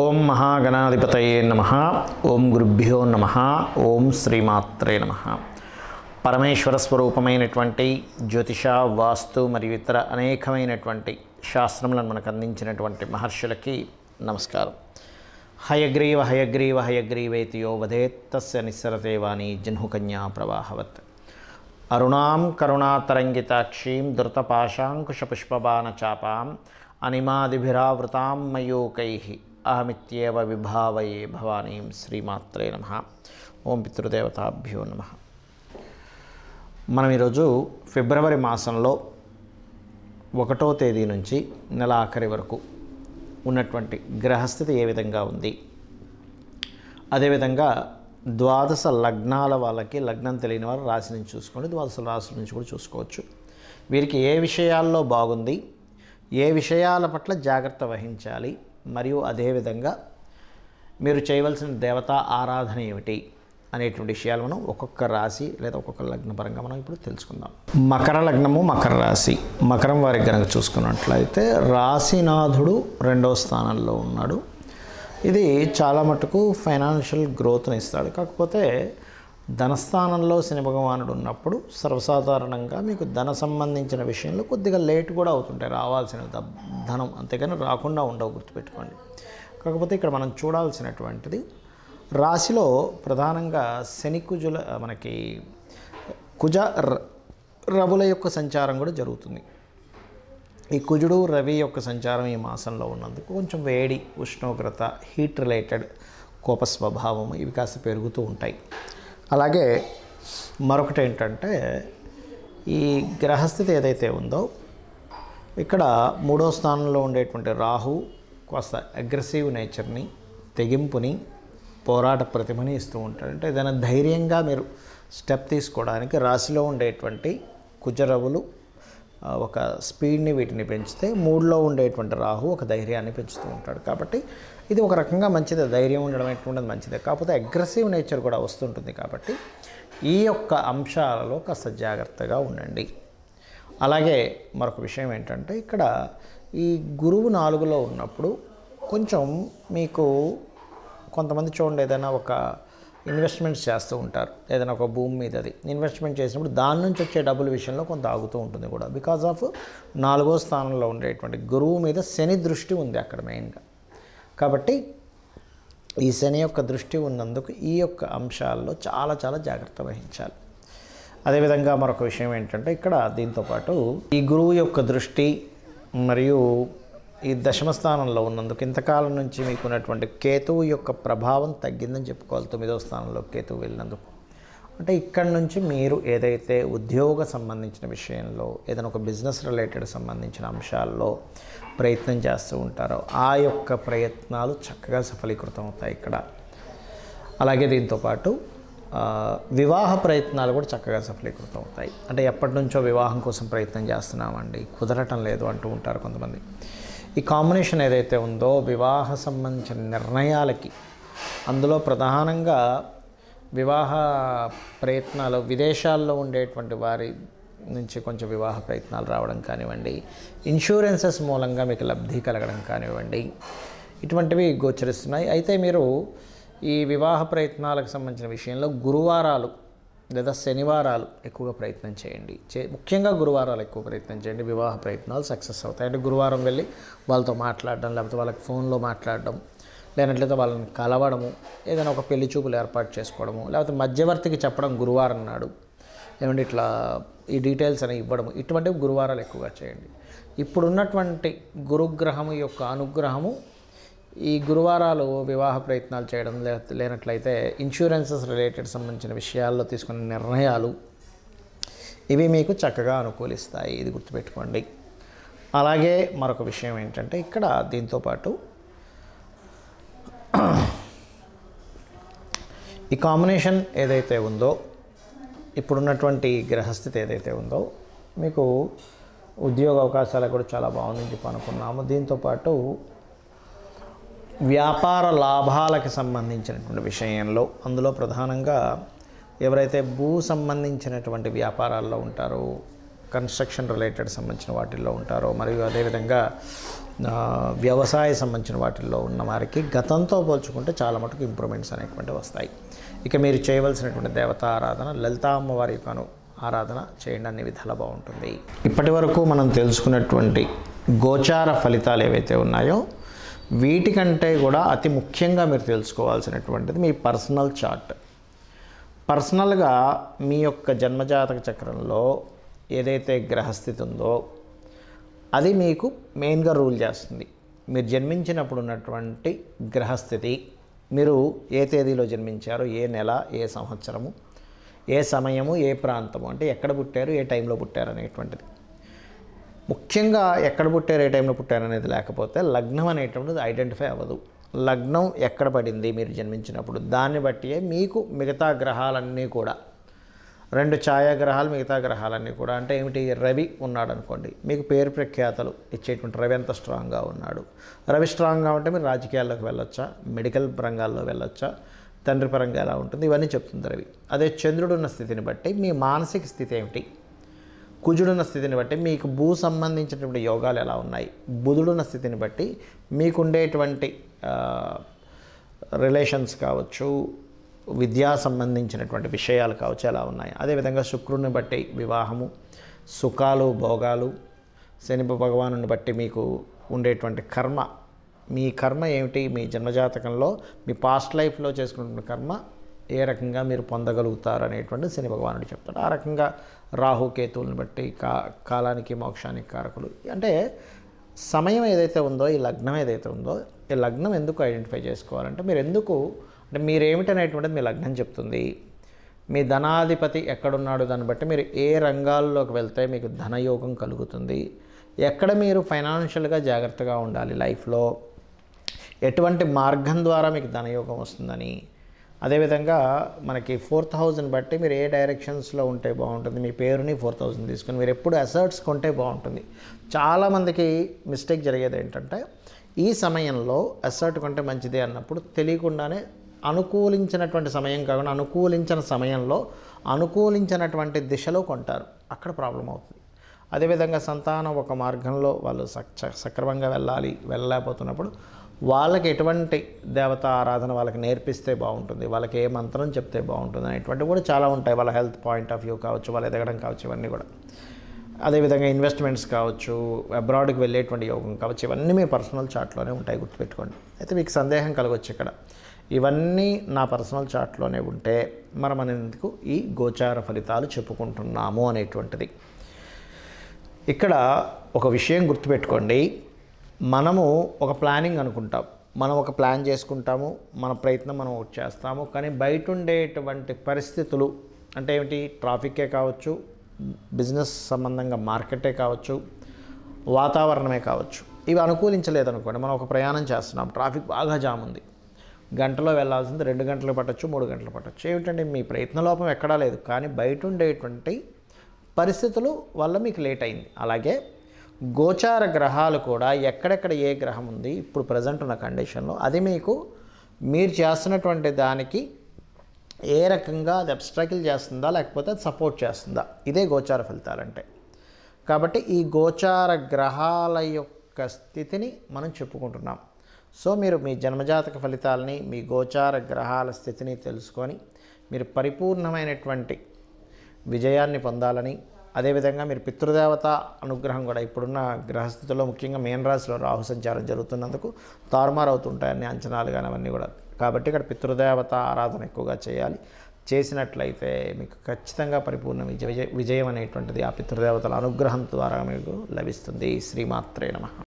ఓం మహాగణాధిపతయే నమ ఓం గురుభ్యో నమ ఓం శ్రీమాత్రే నమ పరమేశ్వర స్వరూపమైనటువంటి జ్యోతిష వాస్తు మరియు ఇతర అనేకమైనటువంటి శాస్త్రములను మనకు అందించినటువంటి మహర్షులకి నమస్కారం హయగ్రీవ హయగ్రీవ హయగ్రీవేతియో వదేత్ తస్య నిస్సరతే వాణి జహ్నుకన్యా ప్రవాహవత్ అరుణాం కరుణాతరంగితాక్షీం ధృతపాశాంకుశపుష్పబాణచాపాం అనిమాదిభిరావృతాం మయూకై అహమిత్యేవ విభావయే భవానీం శ్రీమాత్రే నమ ఓం పితృదేవతాభ్యో నమ మనం ఈరోజు ఫిబ్రవరి మాసంలో ఒకటో తేదీ నుంచి నెల ఆఖరి వరకు ఉన్నటువంటి గ్రహస్థితి ఏ విధంగా ఉంది అదేవిధంగా ద్వాదశ లగ్నాల వాళ్ళకి లగ్నం తెలియని వారు రాశి నుంచి చూసుకోండి ద్వాదశ రాశుల నుంచి కూడా చూసుకోవచ్చు వీరికి ఏ విషయాల్లో బాగుంది ఏ విషయాల పట్ల జాగ్రత్త వహించాలి మరియు అదేవిధంగా మీరు చేయవలసిన దేవతా ఆరాధన ఏమిటి అనేటువంటి విషయాలు మనం ఒక్కొక్క రాశి లేదా ఒక్కొక్క లగ్న పరంగా మనం ఇప్పుడు తెలుసుకుందాం మకర లగ్నము మకర రాశి మకరం వారికి కనుక చూసుకున్నట్లయితే రాశినాథుడు రెండవ స్థానంలో ఉన్నాడు ఇది చాలా మటుకు ఫైనాన్షియల్ గ్రోత్ని ఇస్తాడు కాకపోతే ధనస్థానంలో శని భగవానుడు ఉన్నప్పుడు సర్వసాధారణంగా మీకు ధన సంబంధించిన విషయంలో కొద్దిగా లేట్ కూడా అవుతుంటాయి రావాల్సిన ద- ధనం అంతేగాని రాకుండా ఉండవు గుర్తుపెట్టుకోండి కాకపోతే ఇక్కడ మనం చూడాల్సినటువంటిది రాశిలో ప్రధానంగా శని కుజుల మనకి కుజ ర- రవుల యొక్క సంచారం కూడా జరుగుతుంది ఈ కుజుడు రవి యొక్క సంచారం ఈ మాసంలో ఉన్నందుకు కొంచెం వేడి ఉష్ణోగ్రత హీట్ రిలేటెడ్ కోప స్వభావం ఇవి కాస్త పెరుగుతూ ఉంటాయి అలాగే మరొకటి ఏంటంటే ఈ గ్రహస్థితి ఏదైతే ఉందో ఇక్కడ మూడో స్థానంలో ఉండేటువంటి రాహు కాస్త అగ్రెసివ్ నేచర్ని తెగింపుని పోరాట ప్రతిమని ఇస్తూ ఉంటాడు అంటే ఏదైనా ధైర్యంగా మీరు స్టెప్ తీసుకోవడానికి రాశిలో ఉండేటువంటి కుజరవులు ఆ, ఒక స్పీడ్ని వీటిని పెంచితే మూడులో ఉండేటువంటి రాహు ఒక ధైర్యాన్ని పెంచుతూ ఉంటాడు కాబట్టి ఇది ఒక రకంగా మంచిదే ధైర్యం ఉండడం అనేటువంటిది మంచిదే కాకపోతే అగ్రెసివ్ నేచర్ కూడా వస్తుంటుంది కాబట్టి ఈ యొక్క అంశాలలో కాస్త జాగ్రత్తగా ఉండండి అలాగే మరొక విషయం ఏంటంటే ఇక్కడ ఈ గురువు నాలుగులో ఉన్నప్పుడు కొంచెం మీకు కొంతమంది చూడండి ఏదైనా ఒక ఇన్వెస్ట్మెంట్స్ చేస్తూ ఉంటారు ఏదైనా ఒక భూమి మీద అది ఇన్వెస్ట్మెంట్ చేసినప్పుడు దాని నుంచి వచ్చే డబ్బుల విషయంలో కొంత ఆగుతూ ఉంటుంది కూడా బికాజ్ ఆఫ్ నాలుగో స్థానంలో ఉండేటువంటి గురువు మీద శని దృష్టి ఉంది అక్కడ మెయిన్గా కాబట్టి ఈ శని యొక్క దృష్టి ఉన్నందుకు ఈ యొక్క అంశాల్లో చాలా చాలా జాగ్రత్త వహించాలి అదేవిధంగా మరొక విషయం ఏంటంటే ఇక్కడ దీంతోపాటు ఈ గురువు యొక్క దృష్టి మరియు ఈ దశమ స్థానంలో ఉన్నందుకు ఇంతకాలం నుంచి మీకు ఉన్నటువంటి కేతువు యొక్క ప్రభావం తగ్గిందని చెప్పుకోవాలి తొమ్మిదో స్థానంలో కేతువు వెళ్ళినందుకు అంటే ఇక్కడి నుంచి మీరు ఏదైతే ఉద్యోగ సంబంధించిన విషయంలో ఏదైనా ఒక బిజినెస్ రిలేటెడ్ సంబంధించిన అంశాల్లో ప్రయత్నం చేస్తూ ఉంటారో ఆ యొక్క ప్రయత్నాలు చక్కగా సఫలీకృతం అవుతాయి ఇక్కడ అలాగే దీంతోపాటు ఆ, వివాహ ప్రయత్నాలు కూడా చక్కగా సఫలీకృతం అవుతాయి అంటే ఎప్పటి నుంచో వివాహం కోసం ప్రయత్నం చేస్తున్నామండి కుదరటం లేదు అంటూ ఉంటారు కొంతమంది ఈ కాంబినేషన్ ఏదైతే ఉందో వివాహ సంబంధించిన నిర్ణయాలకి అందులో ప్రధానంగా వివాహ ప్రయత్నాలు విదేశాల్లో ఉండేటువంటి వారి నుంచి కొంచెం వివాహ ప్రయత్నాలు రావడం కానివ్వండి ఇన్సూరెన్సెస్ మూలంగా మీకు లబ్ధి కలగడం కానివ్వండి ఇటువంటివి గోచరిస్తున్నాయి అయితే మీరు ఈ వివాహ ప్రయత్నాలకు సంబంధించిన విషయంలో గురువారాలు లేదా శనివారాలు ఎక్కువగా ప్రయత్నం చేయండి చే ముఖ్యంగా గురువారాలు ఎక్కువ ప్రయత్నం చేయండి వివాహ ప్రయత్నాలు సక్సెస్ అవుతాయి అంటే గురువారం వెళ్ళి వాళ్ళతో మాట్లాడడం లేకపోతే వాళ్ళకి ఫోన్లో మాట్లాడడం లేనట్లయితే వాళ్ళని కలవడము ఏదైనా ఒక పెళ్లి చూపులు ఏర్పాటు చేసుకోవడము లేకపోతే మధ్యవర్తికి చెప్పడం గురువారం నాడు ఏమంటే ఇట్లా ఈ డీటెయిల్స్ అని ఇవ్వడము ఇటువంటివి గురువారాలు ఎక్కువగా చేయండి ఇప్పుడున్నటువంటి గురుగ్రహము యొక్క అనుగ్రహము ఈ గురువారాలు వివాహ ప్రయత్నాలు చేయడం లే లేనట్లయితే ఇన్సూరెన్సెస్ రిలేటెడ్ సంబంధించిన విషయాల్లో తీసుకున్న నిర్ణయాలు ఇవి మీకు చక్కగా అనుకూలిస్తాయి ఇది గుర్తుపెట్టుకోండి అలాగే మరొక విషయం ఏంటంటే ఇక్కడ దీంతోపాటు ఈ కాంబినేషన్ ఏదైతే ఉందో ఇప్పుడున్నటువంటి గ్రహస్థితి ఏదైతే ఉందో మీకు ఉద్యోగ అవకాశాలు కూడా చాలా బాగుందని చెప్పి అనుకున్నాము దీంతోపాటు వ్యాపార లాభాలకు సంబంధించినటువంటి విషయంలో అందులో ప్రధానంగా ఎవరైతే భూ సంబంధించినటువంటి వ్యాపారాల్లో ఉంటారో కన్స్ట్రక్షన్ రిలేటెడ్ సంబంధించిన వాటిల్లో ఉంటారో మరియు అదేవిధంగా ఆ, వ్యవసాయ సంబంధించిన వాటిల్లో ఉన్న వారికి గతంతో పోల్చుకుంటే చాలా మటుకు ఇంప్రూవ్మెంట్స్ అనేటువంటివి వస్తాయి ఇక మీరు చేయవలసినటువంటి దేవతా ఆరాధన లలితా అమ్మవారి యొక్క అను- ఆరాధన చేయండి అన్ని విధాలా బాగుంటుంది ఇప్పటి వరకు మనం తెలుసుకున్నటువంటి గోచార ఫలితాలు ఏవైతే ఉన్నాయో వీటికంటే కూడా అతి ముఖ్యంగా మీరు తెలుసుకోవాల్సినటువంటిది మీ పర్సనల్ చార్ట్ పర్సనల్గా మీ యొక్క జన్మజాతక చక్రంలో ఏదైతే గ్రహస్థితి ఉందో అది మీకు మెయిన్గా రూల్ చేస్తుంది మీరు జన్మించినప్పుడు ఉన్నటువంటి గ్రహస్థితి మీరు ఏ తేదీలో జన్మించారు ఏ నెల ఏ సంవత్సరము ఏ సమయము ఏ ప్రాంతము అంటే ఎక్కడ పుట్టారు ఏ టైంలో పుట్టారు అనేటువంటిది ముఖ్యంగా ఎక్కడ పుట్టారు ఏ టైంలో పుట్టారు అనేది లేకపోతే లగ్నం అనేటువంటిది ఐడెంటిఫై అవ్వదు లగ్నం ఎక్కడ పడింది మీరు జన్మించినప్పుడు దాన్ని బట్టియే మీకు మిగతా గ్రహాలన్నీ కూడా రెండు ఛాయాగ్రహాలు మిగతా గ్రహాలన్నీ కూడా అంటే ఏమిటి రవి ఉన్నాడు అనుకోండి మీకు పేరు ప్రఖ్యాతలు ఇచ్చేటువంటి రవి ఎంత స్ట్రాంగ్గా ఉన్నాడు రవి స్ట్రాంగ్గా ఉంటే మీరు రాజకీయాల్లోకి వెళ్ళొచ్చా మెడికల్ రంగాల్లో వెళ్ళొచ్చా తండ్రి పరంగా ఎలా ఉంటుంది ఇవన్నీ చెప్తుంది రవి అదే చంద్రుడు ఉన్న స్థితిని బట్టి మీ మానసిక స్థితి ఏమిటి కుజుడున్న స్థితిని బట్టి మీకు భూ సంబంధించినటువంటి యోగాలు ఎలా ఉన్నాయి బుధుడున్న స్థితిని బట్టి మీకుండేటువంటి ఆ, రిలేషన్స్ కావచ్చు విద్యా సంబంధించినటువంటి విషయాలు కావచ్చు ఎలా ఉన్నాయి అదేవిధంగా శుక్రుడిని బట్టి వివాహము సుఖాలు భోగాలు శని భగవాను బట్టి మీకు ఉండేటువంటి కర్మ మీ కర్మ ఏమిటి మీ జన్మజాతకంలో మీ పాస్ట్ లైఫ్లో చేసుకున్న కర్మ ఏ రకంగా మీరు పొందగలుగుతారు అనేటువంటి శని భగవానుడు చెప్తాడు ఆ రకంగా రాహు కేతువులను బట్టి కా కాలానికి మోక్షానికి కారకులు అంటే సమయం ఏదైతే ఉందో ఈ లగ్నం ఏదైతే ఉందో ఈ లగ్నం ఎందుకు ఐడెంటిఫై చేసుకోవాలంటే మీరు ఎందుకు అంటే మీరేమిటనేటువంటిది మీ లగ్నం చెప్తుంది మీ ధనాధిపతి ఎక్కడున్నాడు దాన్ని బట్టి మీరు ఏ రంగాల్లోకి వెళ్తే మీకు ధనయోగం కలుగుతుంది ఎక్కడ మీరు ఫైనాన్షియల్గా జాగ్రత్తగా ఉండాలి లైఫ్లో ఎటువంటి మార్గం ద్వారా మీకు ధనయోగం వస్తుందని అదేవిధంగా మనకి ఫోర్త్ హౌస్ని బట్టి మీరు ఏ డైరెక్షన్స్లో ఉంటే బాగుంటుంది మీ పేరుని ఫోర్ థౌజండ్ తీసుకొని మీరు ఎప్పుడు అసర్ట్స్ కొంటే బాగుంటుంది చాలామందికి మిస్టేక్ జరిగేది ఏంటంటే ఈ సమయంలో అసర్ట్ కొంటే మంచిదే అన్నప్పుడు తెలియకుండానే అనుకూలించినటువంటి సమయం కాకుండా అనుకూలించిన సమయంలో అనుకూలించినటువంటి దిశలో కొంటారు అక్కడ ప్రాబ్లం అవుతుంది అదేవిధంగా సంతానం ఒక మార్గంలో వాళ్ళు సక్ సక్రమంగా వెళ్ళాలి వెళ్ళలేకపోతున్నప్పుడు వాళ్ళకి ఎటువంటి దేవత ఆరాధన వాళ్ళకి నేర్పిస్తే బాగుంటుంది వాళ్ళకి ఏ మంత్రం చెప్తే బాగుంటుంది అనేటువంటివి కూడా చాలా ఉంటాయి వాళ్ళ హెల్త్ పాయింట్ ఆఫ్ వ్యూ కావచ్చు వాళ్ళు ఎదగడం కావచ్చు ఇవన్నీ కూడా అదేవిధంగా ఇన్వెస్ట్మెంట్స్ కావచ్చు అబ్రాడ్కి వెళ్ళేటువంటి యోగం కావచ్చు ఇవన్నీ మీ పర్సనల్ చార్ట్లోనే ఉంటాయి గుర్తుపెట్టుకోండి అయితే మీకు సందేహం కలగవచ్చు ఇక్కడ ఇవన్నీ నా పర్సనల్ చార్ట్లోనే ఉంటే మనం అనేందుకు ఈ గోచార ఫలితాలు చెప్పుకుంటున్నాము అనేటువంటిది ఇక్కడ ఒక విషయం గుర్తుపెట్టుకోండి మనము ఒక ప్లానింగ్ అనుకుంటాం మనం ఒక ప్లాన్ చేసుకుంటాము మన ప్రయత్నం మనం ఒకటి చేస్తాము కానీ బయట ఉండేటువంటి పరిస్థితులు అంటే ఏమిటి ట్రాఫిక్కే కావచ్చు బిజినెస్ సంబంధంగా మార్కెటే కావచ్చు వాతావరణమే కావచ్చు ఇవి అనుకూలించలేదు అనుకోండి మనం ఒక ప్రయాణం చేస్తున్నాం ట్రాఫిక్ బాగా జామ్ ఉంది గంటలో వెళ్ళాల్సింది రెండు గంటలు పట్టచ్చు మూడు గంటలు పట్టచ్చు ఏమిటంటే మీ ప్రయత్న లోపం ఎక్కడా లేదు కానీ బయట ఉండేటువంటి పరిస్థితులు వల్ల మీకు లేట్ అయింది అలాగే గోచార గ్రహాలు కూడా ఎక్కడెక్కడ ఏ గ్రహం ఉంది ఇప్పుడు ప్రజెంట్ ఉన్న కండిషన్లో అది మీకు మీరు చేస్తున్నటువంటి దానికి ఏ రకంగా అది అబ్స్ట్రకిల్ చేస్తుందా లేకపోతే అది సపోర్ట్ చేస్తుందా ఇదే గోచార ఫలితాలంటే కాబట్టి ఈ గోచార గ్రహాల యొక్క స్థితిని మనం చెప్పుకుంటున్నాం సో మీరు మీ జన్మజాతక ఫలితాలని మీ గోచార గ్రహాల స్థితిని తెలుసుకొని మీరు పరిపూర్ణమైనటువంటి విజయాన్ని పొందాలని అదేవిధంగా మీరు పితృదేవత అనుగ్రహం కూడా ఇప్పుడున్న గ్రహస్థితిలో ముఖ్యంగా మీన రాశిలో రాహు సంచారం జరుగుతున్నందుకు తారుమారు అవుతుంటాయని అంచనాలు కానీ అవన్నీ కూడా కాబట్టి ఇక్కడ పితృదేవత ఆరాధన ఎక్కువగా చేయాలి చేసినట్లయితే మీకు ఖచ్చితంగా పరిపూర్ణ విజయ విజయం అనేటువంటిది ఆ పితృదేవతల అనుగ్రహం ద్వారా మీకు లభిస్తుంది శ్రీమాత్రే నమ